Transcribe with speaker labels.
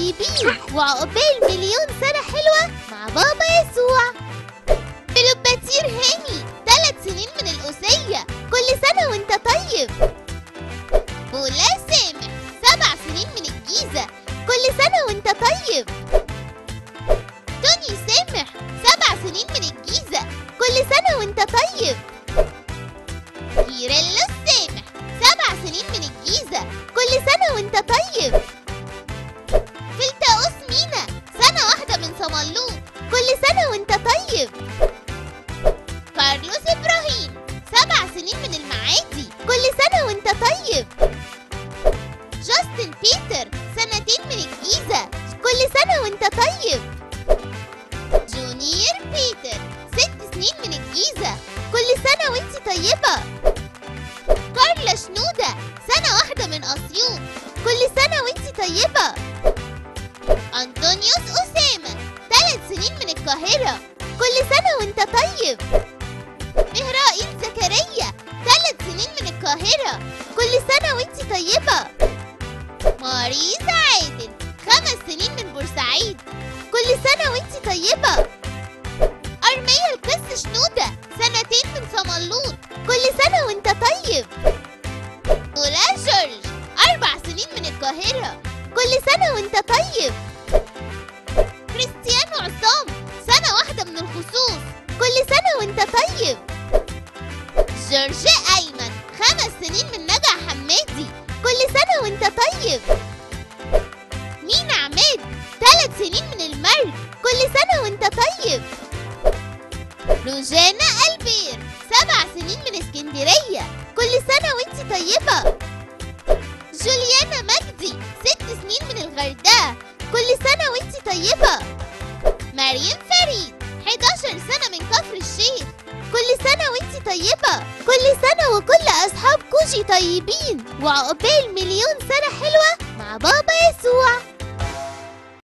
Speaker 1: طيبين وعقبال مليون سنة حلوة مع بابا يسوع فلوباتير هاني ثلاث سنين من القوسية كل سنة وانت طيب بولا سامح سبع سنين من الجيزة كل سنة وانت طيب توني سامح سبع سنين من الجيزة كل سنة وانت طيب كيريلو سامح سبع سنين من الجيزة كل سنة وانت طيب فلتاوس مينا سنة واحدة من صمالوط كل سنة وانت طيب كارلوس إبراهيم سبع سنين من المعادي كل سنة وانت طيب جاستن بيتر سنتين من الجيزة كل سنة وانت طيب جونيور بيتر ست سنين من الجيزة كل سنة وانت طيبة كارلا شنودة سنة واحدة من أسيوط كل سنة وانت طيبة أنطونيوس أسامة ثلاث سنين من القاهرة كل سنة وانت طيب إهرائيل زكريا ثلاث سنين من القاهرة كل سنة وانت طيبة ماريس عادل خمس سنين من بورسعيد كل سنة وانت طيبة أرمية القس شنودة سنتين من صملوط كل سنة وانت طيب ولا جورج أربع سنين من القاهرة كل سنة وانت طيب كريستيانو عصام سنة واحدة من الخصوص كل سنة وانت طيب جورج أيمن خمس سنين من نجع حمادي كل سنة وانت طيب مينا عماد ثلاث سنين من المرج كل سنة وانت طيب روجانا البير سبع سنين من اسكندرية كل سنة وانت طيبة جوليانا مجدي ست سنين من الغردقة كل سنة وانت طيبة مريم فريد 11 سنة من كفر الشيخ كل سنة وانت طيبة كل سنة وكل أصحاب كوجي طيبين وعقبال مليون سنة حلوة مع بابا يسوع